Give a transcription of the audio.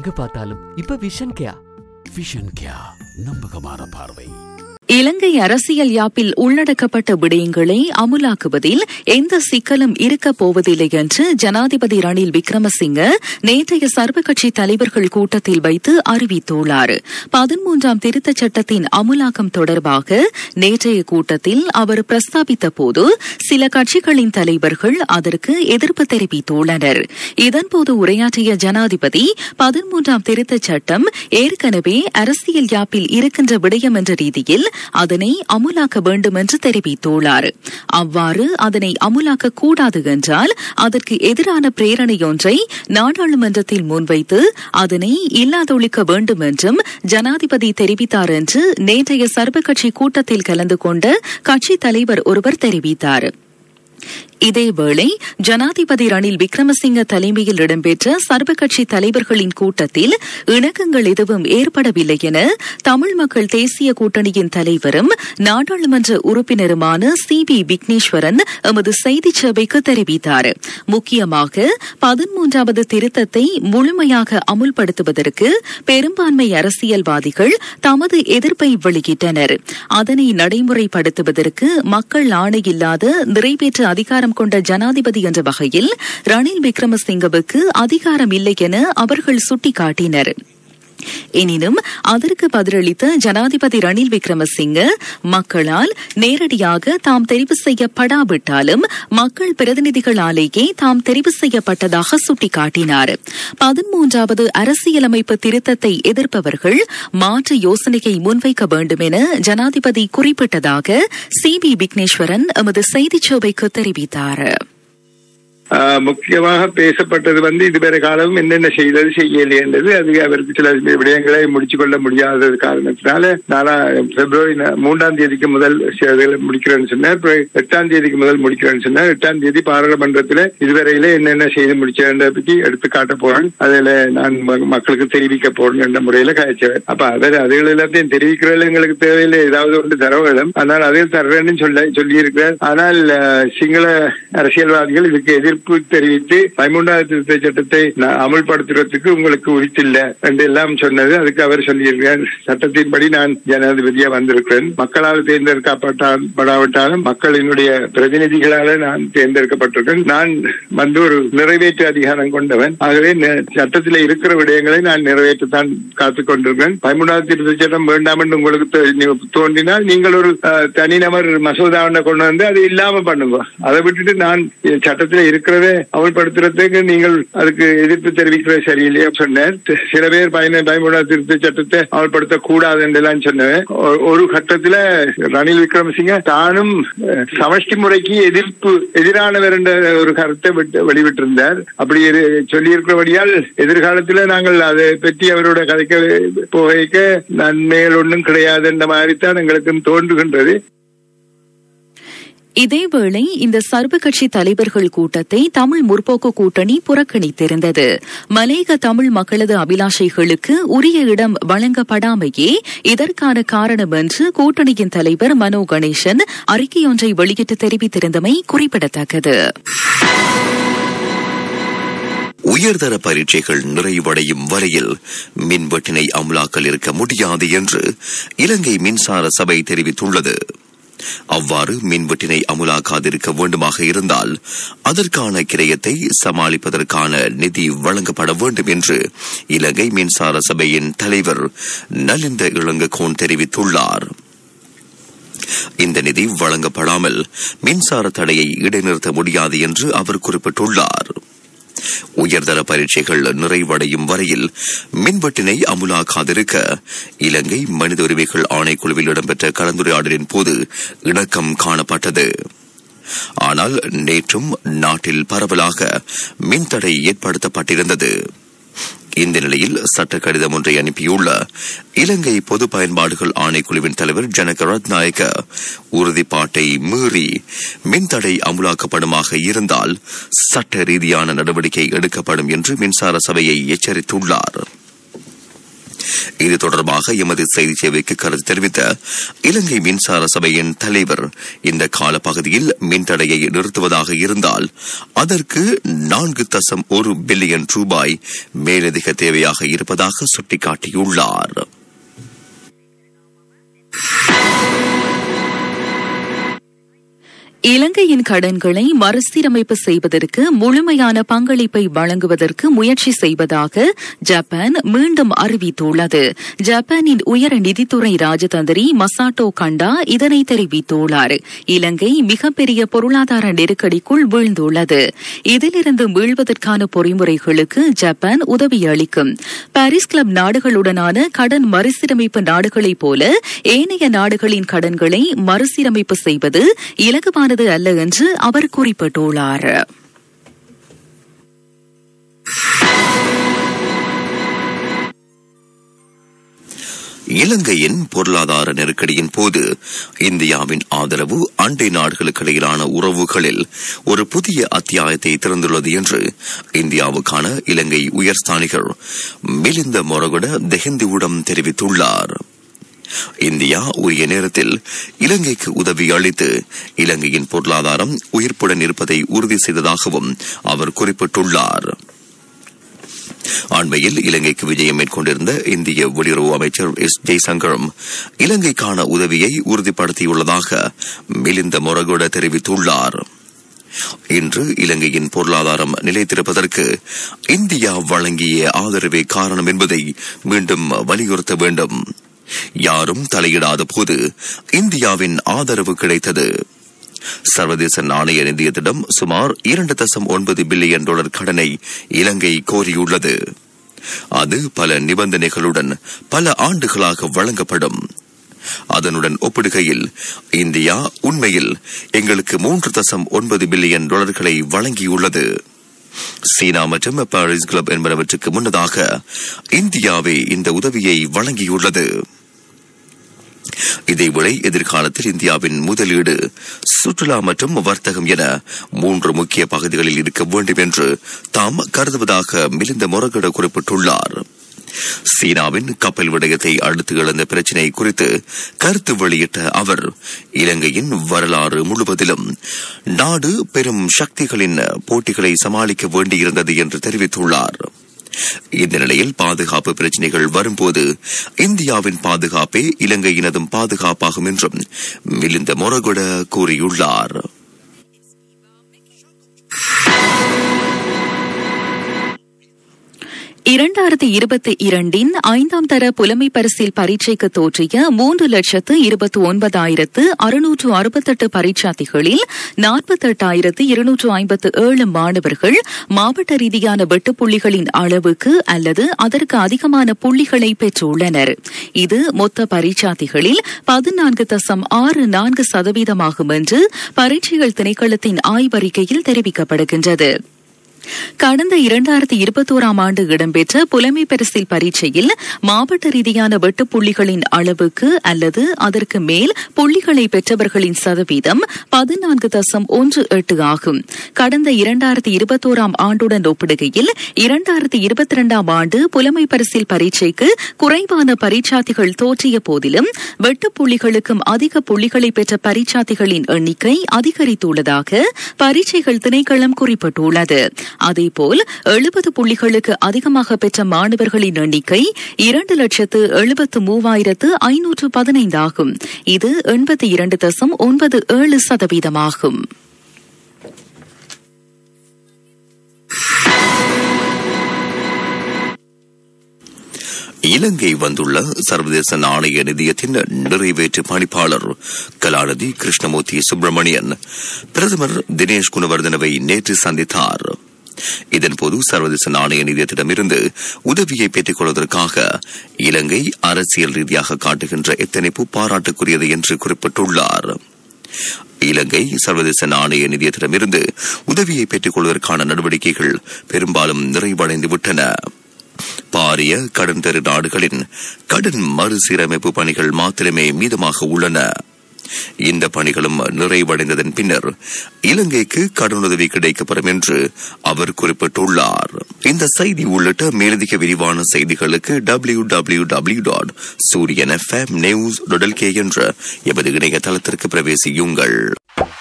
எங்க பார்த்தாலும் இப்ப விஷன் கேயா விஷன் கியா நம்பகமான பார்வை இலங்கை அரசியல் யாப்பில் உள்ளடக்கப்பட்ட விடயங்களை அமுலாக்குவதில் எந்த சிக்கலும் இருக்கப் போவதில்லை என்று ஜனாதிபதி ரணில் விக்ரமசிங்க நேற்றைய சர்வகட்சி தலைவர்கள் கூட்டத்தில் வைத்து அறிவித்துள்ளார் பதிமூன்றாம் திருத்தச் சட்டத்தின் அமுலாக்கம் தொடர்பாக நேற்றைய கூட்டத்தில் அவர் பிரஸ்தாபித்த போது சில கட்சிகளின் தலைவர்கள் அதற்கு எதிர்ப்பு தெரிவித்துள்ளனர் இதன்போது உரையாற்றிய ஜனாதிபதி பதிமூன்றாம் திருத்தச் சட்டம் ஏற்கனவே அரசியல் யாப்பில் இருக்கின்ற விடயம் என்ற ரீதியில் அதனை அமுலாக்க வேண்டும் என்று தெரிவித்துள்ளார் அவ்வாறு அதனை அமுலாக்க கூடாது என்றால் அதற்கு எதிரான பிரேரணையொன்றை நாடாளுமன்றத்தில் முன்வைத்து அதனை இல்லாதொழிக்க வேண்டும் என்றும் ஜனாதிபதி தெரிவித்தார் என்று நேற்றைய சர்வகட்சி கூட்டத்தில் கலந்து கொண்ட கட்சித் தலைவர் ஒருவர் தெரிவித்தார் இதேவேளை ஜனாதிபதி ரணில் விக்ரமசிங்க தலைமையில் இடம்பெற்ற சர்வகட்சி தலைவர்களின் கூட்டத்தில் இணக்கங்கள் எதுவும் ஏற்படவில்லை என தமிழ் மக்கள் தேசிய கூட்டணியின் தலைவரும் நாடாளுமன்ற உறுப்பினருமான சி பி விக்னேஸ்வரன் எமது செய்திச் சேவைக்கு தெரிவித்தார் முக்கியமாக பதிமூன்றாவது திருத்தத்தை முழுமையாக அமுல்படுத்துவதற்கு பெரும்பான்மை அரசியல்வாதிகள் தமது எதிர்ப்பை வெளியிட்டனர் அதனை நடைமுறைப்படுத்துவதற்கு மக்கள் ஆணையில்லாத நிறைவேற்று அதிகாரம் கொண்ட ஜனாதிபதி என்ற வகையில் ரணில் விக்ரமசிங்கவுக்கு அதிகாரம் இல்லை என அவர்கள் சுட்டிக்காட்டினர் எனினும் அதற்கு பதிலளித்த ஜனாதிபதி ரணில் விக்ரமசிங்க மக்களால் நேரடியாக தாம் தெரிவு செய்யப்படாவிட்டாலும் மக்கள் பிரதிநிதிகளாலேயே தாம் தெரிவு செய்யப்பட்டதாக சுட்டிக்காட்டினார் பதிமூன்றாவது அரசியலமைப்பு திருத்தத்தை எதிர்ப்பவர்கள் மாற்று யோசனையை முன்வைக்க வேண்டும் என ஜனாதிபதி குறிப்பிட்டதாக சி பி விக்னேஸ்வரன் எமது செய்திச் சேவைக்கு தெரிவித்தார் ஆஹ் முக்கியமாக பேசப்பட்டது வந்து இதுவரை காலமும் என்னென்ன செய்தது செய்யலை என்றது அது அவருக்கு சில விடயங்களை முடிச்சு கொள்ள முடியாத காரணத்தினால நானா பிப்ரவரி ந- மூன்றாம் தேதிக்கு முதல் செய்திகளை முடிக்கிறேன்னு சொன்னார் அப்புறம் எட்டாம் தேதிக்கு முதல் முடிக்கிறேன்னு சொன்னார் எட்டாம் தேதி பாராளுமன்றத்தில் இதுவரையில என்னென்ன செய்து முடிச்சதை பத்தி எடுத்து காட்ட போறேன் அதுல நான் ம- மக்களுக்கு தெரிவிக்க போறேன் என்ற முறையில காய்ச்சவர் அப்ப அவர் அதுகள் எல்லாத்தையும் தெரிவிக்கிறதுல எங்களுக்கு தேவையில்லை ஏதாவது ஒன்று தர வேண்டும் ஆனால் அதில் தர்றேன்னு சொல்ல சொல்லி இருக்கிறார் ஆனால் அஹ், சிங்கள அரசியல்வாதிகள் இதுக்கு எதிர்ப்பு தெரிவித்து பதிமூன்றாவது திருத்த சட்டத்தை ந- அமல்படுத்துறதுக்கு உங்களுக்கு உரித்தில்லை என்று எல்லாம் சொன்னது அதுக்கு அவர் சொல்லியிருக்கிறார் சட்டத்தின்படி நான் ஜனாதிபதியா வந்திருக்கிறேன் மக்களால் தேர்ந்தெடுக்கப்பட்டாலும் மக்களினுடைய பிரதிநிதிகளால நான் தேர்ந்தெடுக்கப்பட்டிருக்கேன் நான் வந்து ஒரு நிறைவேற்று அதிகாரம் கொண்டவன் ஆகவே ந- சட்டத்தில் இருக்கிற விடயங்களை நான் நிறைவேற்றத்தான் காத்துக் கொண்டிருக்கிறேன் பதிமூணாவது திருத்த சட்டம் வேண்டாம் என்று உங்களுக்கு தோ- தோன்றினால் நீங்கள் ஒரு அஹ், தனிநபர் மசோதா ஒன்றை கொண்டு வந்து அது இல்லாம பண்ணுங்க அதை விட்டுட்டு நான் சட்டத்தில் இருக்கிறதே அமல்படுத்துறதுக்கு நீங்கள் அதுக்கு எதிர்ப்பு தெரிவிக்கிறது சரியில்லையா சொன்னேன் சில பேர் பயன பயமுடா திருத்த சட்டத்தை அமல்படுத்த கூடாது என்றெல்லாம் சொன்னேன் ஒ- ஒரு கட்டத்துல ரணில் விக்ரமசிங்க தானும் அஹ், சமஷ்டி முறைக்கு எதிர்ப்பு எதிரானவர் என்ற ஒரு கருத்தை விட்டு- வெளிவிட்டிருந்தார் அப்படி சொல்லி இருக்கிறபடியால் எதிர்காலத்துல நாங்கள் அதை பற்றி அவரோட கதைக்க போகைக்க நன்மைகள் ஒன்றும் கிடையாது என்ற மாதிரி தான் எங்களுக்கு தோன்றுகின்றது இதேவேளை இந்த சர்வகட்சி தலைவர்கள் கூட்டத்தை தமிழ் முற்போக்கு கூட்டணி புறக்கணித்திருந்தது மலேக தமிழ் மக்களது அபிலாஷைகளுக்கு உரிய இடம் வழங்கப்படாமையே இதற்கான காரணம் என்று கூட்டணியின் தலைவர் மனோ கணேசன் அறிக்கையொன்றை வெளியிட்டு தெரிவித்திருந்தமை குறிப்பிடத்தக்கது உயர்தர பரீட்சைகள் நிறைவடையும் வரையில் மின்வெட்டினை அமலாக்கல் இருக்க முடியாது என்று இலங்கை மின்சார சபை தெரிவித்துள்ளது அவ்வாறு மின்வெட்டினை அமுலாக்காதிருக்க வேண்டுமாக இருந்தால் அதற்கான கிரயத்தை சமாளிப்பதற்கான நிதி வழங்கப்பட வேண்டும் என்று இலங்கை மின்சார சபையின் தலைவர் நலிந்த இளங்ககோன் தெரிவித்துள்ளார் இந்த நிதி வழங்கப்படாமல் மின்சார தடையை இடைநிறுத்த முடியாது என்று அவர் குறிப்பிட்டுள்ளார் உயர்தர பரீட்சைகள் நிறைவடையும் வரையில் மின்வெட்டினை அமுலாக்காதிருக்க இலங்கை மனித உரிமைகள் ஆணைக்குழுவில் இடம்பெற்ற கலந்துரையாடலின் போது இணக்கம் காணப்பட்டது ஆனால் நேற்றும் நாட்டில் பரவலாக மின்தடை ஏற்படுத்தப்பட்டிருந்தது இந்த நிலையில் சட்ட கடிதம் ஒன்றை அனுப்பியுள்ள இலங்கை பொது பயன்பாடுகள் ஆணைக்குழுவின் தலைவர் ஜனக ரத்நாயக்க உறுதிப்பாட்டை மீறி மின்தடை அமுலாக்கப்படுமாக இருந்தால் சட்ட ரீதியான நடவடிக்கை எடுக்கப்படும் என்று மின்சார சபையை எச்சரித்துள்ளார் இது தொடர்பாக எமது செய்தி சேவைக்கு கருத்து தெரிவித்த இலங்கை மின்சார சபையின் தலைவர் இந்த காலப்பகுதியில் மின்தடையை நிறுத்துவதாக இருந்தால் அதற்கு நான்கு தசம் ஒரு பில்லியன் ரூபாய் மேலதிக தேவையாக இருப்பதாக சுட்டிக்காட்டியுள்ளார் இலங்கையின் கடன்களை மறுசீரமைப்பு செய்வதற்கு முழுமையான பங்களிப்பை வழங்குவதற்கு முயற்சி செய்வதாக ஜப்பான் மீண்டும் அறிவித்துள்ளது ஜப்பானின் உயர் நிதித்துறை ராஜதந்திரி மசாட்டோ கண்டா இதனை தெரிவித்துள்ளார் இலங்கை மிகப்பெரிய பொருளாதார நெருக்கடிக்குள் வீழ்ந்துள்ளது இதிலிருந்து மீள்வதற்கான பொறிமுறைகளுக்கு ஜப்பான் உதவி அளிக்கும் பாரிஸ் கிளப் நாடுகளுடனான கடன் மறுசீரமைப்பு நாடுகளைப் போல ஏனைய நாடுகளின் கடன்களை மறுசீரமைப்பு செய்வது இலகுவானது அல்ல என்று அவர் குறிப்பிட்டுள்ளார் இலங்கையின் பொருளாதார நெருக்கடியின் போது இந்தியாவின் ஆதரவு அண்டை நாடுகளுக்கு இடையிலான உறவுகளில் ஒரு புதிய அத்தியாயத்தை திறந்துள்ளது என்று இந்தியாவுக்கான இலங்கை உயர்ஸ்தானிகர் மிலிந்த மொரகுட தெஹந்திவுடம் தெரிவித்துள்ளார் இந்தியா உரிய நேரத்தில் இலங்கைக்கு உதவி அளித்து இலங்கையின் பொருளாதாரம் உயிர்ப்புடன் இருப்பதை உறுதி செய்ததாகவும் அவர் குறிப்பிட்டுள்ளார் அண்மையில் இலங்கைக்கு விஜயம் மேற்கொண்டிருந்த இந்திய வெளியுறவு அமைச்சர் எஸ் ஜெய்சங்கரும் இலங்கைக்கான உதவியை உறுதிப்படுத்தியுள்ளதாக மிலிந்த மொரகுட தெரிவித்துள்ளார் இன்று இலங்கையின் பொருளாதாரம் நிலைத்திருப்பதற்கு இந்தியா வழங்கிய ஆதரவே காரணம் என்பதை மீண்டும் வலியுறுத்த வேண்டும் யாரும் தலையிடாத போது இந்தியாவின் ஆதரவு கிடைத்தது சர்வதேச நாணய நிதியத்திடம் சுமார் இரண்டு தசம் ஒன்பது பில்லியன் டாலர் கடனை இலங்கை கோரியுள்ளது அது பல நிபந்தனைகளுடன் பல ஆண்டுகளாக வழங்கப்படும் அதனுடன் ஒப்பிடுகையில் இந்தியா உண்மையில் எங்களுக்கு மூன்று தசம் ஒன்பது பில்லியன் டாலர்களை வழங்கியுள்ளது சீனா மற்றும் பாரிஸ் கிளப் என்பனவற்றுக்கு முன்னதாக இந்தியாவே இந்த உதவியை வழங்கியுள்ளது இதேவேளை எதிர்காலத்தில் இந்தியாவின் முதலீடு சுற்றுலா மற்றும் வர்த்தகம் என மூன்று முக்கிய பகுதிகளில் இருக்க வேண்டும் என்று தாம் கருதுவதாக மிலிந்த முரகட குறிப்பிட்டுள்ளார் சீனாவின் கப்பல் விடயத்தை அடுத்து எழுந்த பிரச்சினை குறித்து கருத்து வெளியிட்ட அவர் இலங்கையின் வரலாறு முழுவதிலும் நாடு பெரும் சக்திகளின் போட்டிகளை சமாளிக்க வேண்டியிருந்தது என்று தெரிவித்துள்ளார் இந்த நிலையில் பாதுகாப்பு பிரச்சினைகள் வரும்போது இந்தியாவின் பாதுகாப்பே இலங்கையினதும் பாதுகாப்பாகும் என்றும் மிலிந்த மொரகுட கூறியுள்ளார் இரண்டாயிரத்தி இருபத்தி இரண்டின் ஐந்தாம் தர புலமை பரிசில் பரீட்சைக்கு தோற்றிய மூன்று லட்சத்து இருபத்தி ஒன்பதாயிரத்து அறுநூற்று அறுபத்தெட்டு பரீட்சார்த்திகளில் நாற்பத்தெட்டாயிரத்து இருநூற்று ஐம்பத்து ஏழு மாணவர்கள் மாவட்ட ரீதியான வெட்டுப்புள்ளிகளின் அளவுக்கு அல்லது அதற்கு அதிகமான புள்ளிகளை பெற்றுள்ளனர் இது மொத்த பரீட்சார்த்திகளில் பதினான்கு தசம் ஆறு நான்கு சதவீதமாகும் என்று பரீட்சைகள் திணைக்களத்தின் ஆய்வறிக்கையில் தெரிவிக்கப்படுகின்றது கடந்த இரண்டாயிரத்தி இருபத்தோராம் ஆண்டு இடம்பெற்ற புலமை பரிசில் பரீட்சையில் மாவட்ட ரீதியான வெட்டுப்புள்ளிகளின் அளவுக்கு அல்லது அதற்கு மேல் புள்ளிகளை பெற்றவர்களின் சதவீதம் பதினான்கு தசம் ஒன்று எட்டு ஆகும் கடந்த இரண்டாயிரத்தி இருபத்தோராம் ஆண்டுடன் ஒப்பிடுகையில் இரண்டாயிரத்தி இருபத்தி இரண்டாம் ஆண்டு புலமை பரிசில் பரீட்சைக்கு குறைவான பரீட்சார்த்திகள் தோற்றிய போதிலும் வெட்டுப்புள்ளிகளுக்கும் அதிக புள்ளிகளை பெற்ற பரீட்சார்த்திகளின் எண்ணிக்கை அதிகரித்துள்ளதாக பரீட்சைகள் திணைக்களம் குறிப்பிட்டுள்ளது அதேபோல் எழுபது புள்ளிகளுக்கு அதிகமாக பெற்ற மாணவர்களின் எண்ணிக்கை இரண்டு லட்சத்து எழுபத்து மூவாயிரத்து ஐநூற்று பதினைந்து ஆகும் இது எண்பத்தி இரண்டு தசம் ஒன்பது ஏழு சதவீதமாகும் இலங்கை வந்துள்ள சர்வதேச நாணய நிதியத்தின் நிறைவேற்று பணிப்பாளர் கலாநிதி கிருஷ்ணமூர்த்தி சுப்பிரமணியன் பிரதமர் தினேஷ் குணவர்தனவை நேற்று சந்தித்தார் இதன்போது சர்வதேச நாணய நிதியத்திடமிருந்து உதவியை பெற்றுக் கொள்வதற்காக இலங்கை அரசியல் ரீதியாக காட்டுகின்ற எத்தனைப்பு பாராட்டுக்குரியது என்று குறிப்பிட்டுள்ளார் இலங்கை சர்வதேச நாணய நிதியத்திடமிருந்து உதவியை பெற்றுக் கொள்வதற்கான நடவடிக்கைகள் பெரும்பாலும் நிறைவடைந்து விட்டன பாரிய கடன் தரு நாடுகளின் கடன் மறுசீரமைப்பு பணிகள் மாத்திரமே மீதமாக உள்ளன இந்த பணிகளும் நிறைவடைந்ததன் பின்னர் இலங்கைக்கு கடனுதவி கிடைக்கப்பெறும் என்று அவர் குறிப்பிட்டுள்ளார் இந்த செய்தி உள்ளிட்ட மேலதிக விரிவான செய்திகளுக்கு W W W dot Sooriyan FM news என்ற எமது இணையதளத்திற்கு பிரவேசியுங்கள்